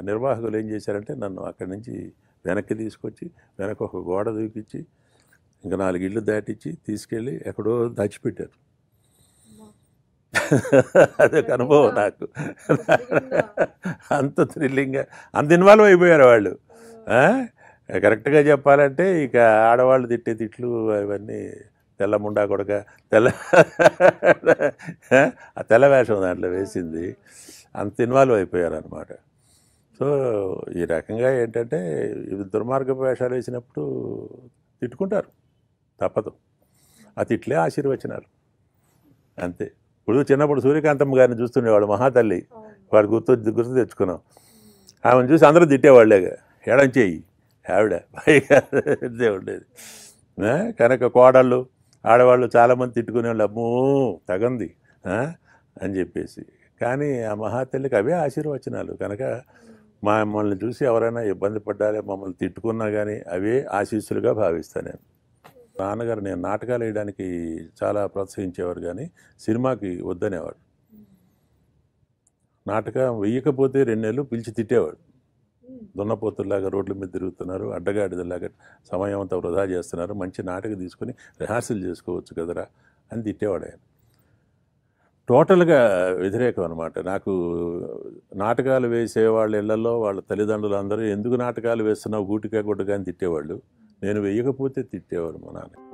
నిర్వాహకులు ఏం చేశారంటే నన్ను అక్కడి నుంచి వెనక్కి తీసుకొచ్చి వెనక ఒక గోడ దూకిచ్చి ఇంకా నాలుగు ఇళ్ళు దాటిచ్చి తీసుకెళ్ళి ఎక్కడో దాచిపెట్టారు అదొక అనుభవం నాకు అంత థ్రిల్లింగ్గా అంత ఇన్వాల్వ్ అయిపోయారు వాళ్ళు ఆ? కరెక్ట్గా చెప్పాలంటే ఇక ఆడవాళ్ళు తిట్టే తిట్లు అవన్నీ తెల్ల ముండా కొడక తెల్ల ఆ తెల్ల వేషం దాంట్లో వేసింది అంత ఇన్వాల్వ్ అయిపోయారు అనమాట సో ఈ రకంగా ఏంటంటే ఇవి దుర్మార్గ వేషాలు వేసినప్పుడు తిట్టుకుంటారు తప్పదు ఆ తిట్లే ఆశీర్వచనాలు అంతే ఇప్పుడు చిన్నప్పుడు సూర్యకాంతమ్మ గారిని చూస్తుండేవాడు మహాతల్లి వాడు గుర్తు గుర్తు తెచ్చుకున్నాం ఆమెను చూసి అందరూ తిట్టేవాళ్ళేగా ఎడం చెయ్యి ఆవిడ పైగా ఇదే ఉండేది ఆ? కనుక కోడళ్ళు ఆడవాళ్ళు చాలామంది తిట్టుకునేవాళ్ళు అమ్మో తగంది ఆ? అని చెప్పేసి కానీ ఆ మహాతల్లికి అవే ఆశీర్వచనాలు కనుక మమ్మల్ని చూసి ఎవరైనా ఇబ్బంది పడ్డారే మమ్మల్ని తిట్టుకున్నా కానీ అవే ఆశీస్సులుగా భావిస్తాను నేను నాన్నగారు నేను నాటకాలు వేయడానికి చాలా ప్రోత్సహించేవారు కానీ సినిమాకి వద్దనేవాడు నాటకం వెయ్యకపోతే రెండు నెలలు పిలిచి తిట్టేవాడు దున్నపోతుల్లాగా రోడ్ల మీద తిరుగుతున్నారు అడ్డగాడిదలాగా సమయం అంతా వృధా చేస్తున్నారు మంచి నాటకం తీసుకొని రిహార్సల్ చేసుకోవచ్చు కదరా అని తిట్టేవాడు ఆయన టోటల్గా వ్యతిరేకం అనమాట నాకు నాటకాలు వేసే వాళ్ళ ఇళ్లలో వాళ్ళ తల్లిదండ్రులు అందరూ ఎందుకు నాటకాలు వేస్తున్నావు గూటిగా గుడ్డగా అని తిట్టేవాళ్ళు నేను వేయకపోతే తిట్టేవారు మా నాన్న